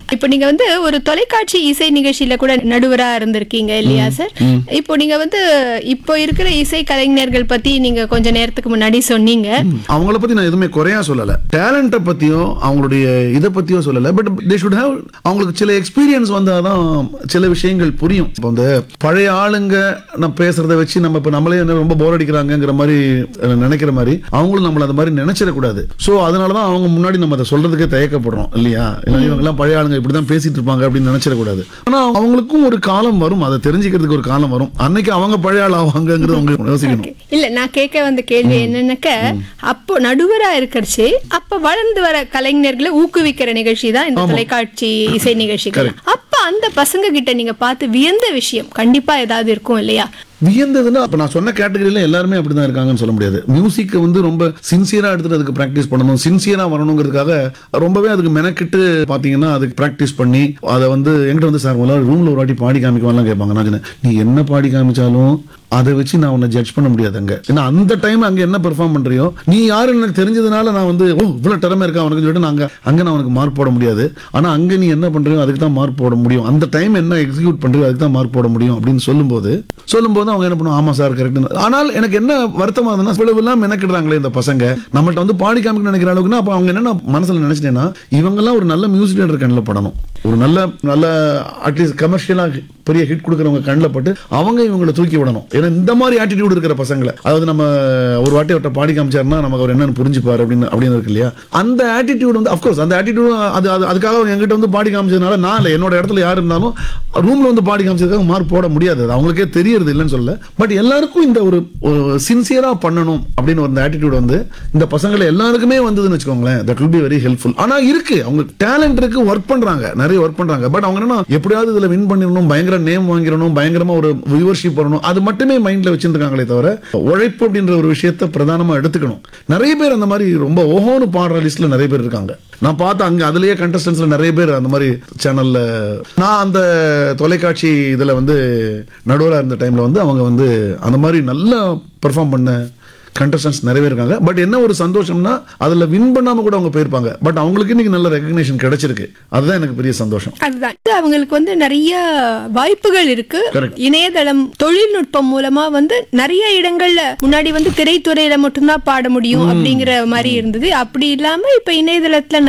இப்போ நீங்க வந்து ஒரு தொலைக்காட்சி இசை நிகழ்ச்சியில கூட நடுவரா இருந்திருக்கீங்க இல்லையா சார் இப்போ நீங்க வந்து இப்போ இருக்கிற இசை கலைஞர்கள் பத்தி நீங்க கொஞ்ச நேரத்துக்கு முன்னாடி சொன்னீங்க அவங்கள பத்தி நான் எதுவுமே குறையா சொல்லல டேலண்ட்டை பத்தியோ அவங்களுடைய இதை பத்தியோ சொல்லல பட் தே ஷுட் ஹேவ் அவங்களுக்கு சில எக்ஸ்பீரியன்ஸ் வந்தாதான் சில விஷயங்கள் புரியும் இப்போ இந்த பழைய ஆளுங்க நான் பேசுறத வச்சு நம்ம இப்போ நம்மளே என்ன ரொம்ப போர் அடிக்கிறாங்கங்கிற மாதிரி அஹ், நினைக்கிற மாதிரி அவங்களும் நம்மள அந்த மாதிரி நினைச்சிடக்கூடாது ஸோ அதனால தான் அவங்க முன்னாடி நம்ம அதை சொல்றதுக்கே தயக்கப்படுறோம் இல்லையா இல்லை இவங்க எல்லாம் பழைய ஆளுங்க இப்படி தான் பேசிட்டு இருப்பாங்க அப்படின்னு நினைச்சிடக்கூடாது ஆனா அவங்களுக்கும் ஒரு காலம் வரும் அதை தெரிஞ்சுக்கிறதுக்கு ஒரு காலம் வரும் அன்னைக்கு அவங்க பழைய ஆள் ஆவாங்கங்கிறது அவங்க யோசிக்கணும் இல்ல நான் கேட்க வந்த கேள்வி என்னன்னாக்க அப்போ நடுவரா இருக்கிறச்சு அப்ப வளர்ந்து வர கலைஞர்களை ஊக்குவிக்கிற நிகழ்ச்சி தான் இந்த தொலைக்காட்சி இசை நிகழ்ச்சிகள் அப்ப அந்த பசங்க கிட்ட நீங்க பார்த்து வியந்த விஷயம் கண்டிப்பா ஏதாவது இருக்கும் இல்லையா வியந்ததுன்னா அப்ப நான் சொன்ன கேட்டகரியில எல்லாருமே அப்படிதான் இருக்காங்கன்னு சொல்ல முடியாது மியூசிக்கை வந்து ரொம்ப சின்சியரா எடுத்துட்டு அதுக்கு ப்ராக்டிஸ் பண்ணணும் சின்சியரா வரணுங்கிறதுக்காக ரொம்பவே அதுக்கு மெனக்கிட்டு பாத்தீங்கன்னா அதுக்கு ப்ராக்டிஸ் பண்ணி அதை வந்து என்கிட்ட வந்து சார் முதல்ல ரூம்ல ஒரு வாட்டி பாடி காமிக்குவான்லாம் கேட்பாங்க நான் சொன்னேன், நீ என்ன பாடி காமிச்சாலும் அதை வச்சு நான் உன்னை ஜட்ஜ் பண்ண முடியாது அங்க ஏன்னா அந்த டைம் அங்க என்ன பெர்ஃபார்ம் பண்றியோ நீ யாருன்னு எனக்கு தெரிஞ்சதுனால நான் வந்து ஓ இவ்வளவு திறமை இருக்கா அவனுக்கு சொல்லிட்டு நான் அங்க அங்க நான் உனக்கு மார்க் போட முடியாது ஆனா அங்க நீ என்ன பண்றியோ அதுக்கு தான் மார்க் போட முடியும் அந்த டைம் என்ன எக்ஸிக்யூட் பண்றியோ அதுக்கு தான் மார்க் போட முடியும் அப்படின்னு சொல்லும்போது சொல்லும்போது அவங்க என்ன பண்ணுவாங்க ஆமா சார் கரெக்ட் ஆனால் எனக்கு என்ன வருத்தமா இருந்ததுன்னா இவ்வளவு எல்லாம் மெனக்கிடுறாங்களே இந்த பசங்க நம்மள்ட்ட வந்து பாடி காமிக்கணும்னு நினைக்கிற அளவுக்குன்னா அப்ப அவங்க என்ன மனசுல நினைச்சிட்டேன்னா இவங்க எல்லாம் ஒரு நல்ல மியூசிக் டேரக்டர் கண்ணில் படணும் ஒரு நல்ல நல்ல அட்லீஸ்ட் கமர்ஷியலா பெரிய ஹிட் கொடுக்குறவங்க கண்ணில் பட்டு அவங்க இவங்களை தூக்கி விடணும் ஏன்னா இந்த மாதிரி ஆட்டிடியூட் இருக்கிற பசங்களை அதாவது நம்ம ஒரு வாட்டி அவர்கிட்ட பாடி காமிச்சாருன்னா நமக்கு அவர் என்னன்னு புரிஞ்சுப்பாரு அப்படின்னு அப்படின்னு இருக்கு இல்லையா அந்த ஆட்டிடியூட் வந்து அஃப்கோர்ஸ் அந்த ஆட்டிடியூட் அது அது அதுக்காக அவர் எங்கிட்ட வந்து பாடி காமிச்சதுனால நான் இல்லை என்னோட இடத்துல யார் இருந்தாலும் ரூம்ல வந்து பாடி காமிச்சதுக்காக மார்க் போட முடியாது அது அவங்களுக்கே தெரியறது இல்லைன்னு சொல்ல பட் எல்லாருக்கும் இந்த ஒரு சின்சியரா பண்ணணும் அப்படின்னு ஒரு ஆட்டிடியூட் வந்து இந்த பசங்களை எல்லாருக்குமே வந்ததுன்னு வச்சுக்கோங்களேன் that will be very helpful ஆனா இருக்கு அவங்க டேலண்ட் இருக்கு ஒர்க் பண்றாங்க நிறைய ஒர்க் பண்றாங்க பட் அவங்க என்ன எப்படியாவது இதுல வின் பண்ணிடணும் பயங்கர நேம் வாங்கிடணும் பயங்கரமா ஒரு வியூவர்ஷிப் வரணும் அது மட்டுமே மைண்ட்ல வச்சிருக்காங்களே தவிர உழைப்பு அப்படின்ற ஒரு விஷயத்த பிரதானமா எடுத்துக்கணும் நிறைய பேர் அந்த மாதிரி ரொம்ப ஓஹோன்னு பாடுற லிஸ்ட்ல நிறைய பேர் இருக்காங்க நான் பார்த்த அங்க அதுலயே கண்டஸ்டன்ஸ்ல நிறைய பேர் அந்த மாதிரி சேனல்ல நான் அந்த தொலைக்காட்சி இதுல வந்து நடுவரா இருந்த டைம்ல வந்து அவங்க வந்து அந்த மாதிரி நல்லா பெர்ஃபார்ம் பண்ண கண்டஸ்டன்ஸ் நிறைய பேர் இருக்காங்க பட் என்ன ஒரு சந்தோஷம்னா அதுல வின் பண்ணாம கூட அவங்க போயிருப்பாங்க பட் அவங்களுக்கு இன்னைக்கு நல்ல ரெகக்னேஷன் கிடைச்சிருக்கு அதுதான் எனக்கு பெரிய சந்தோஷம் அதுதான் இது அவங்களுக்கு வந்து நிறைய வாய்ப்புகள் இருக்கு Correct. இணையதளம் தொழில்நுட்பம் மூலமா வந்து நிறைய இடங்கள்ல முன்னாடி வந்து திரைத்துறையில மட்டும்தான் பாட முடியும் அப்படிங்கிற மாதிரி இருந்தது அப்படி இல்லாம இப்ப இணையதளத்துல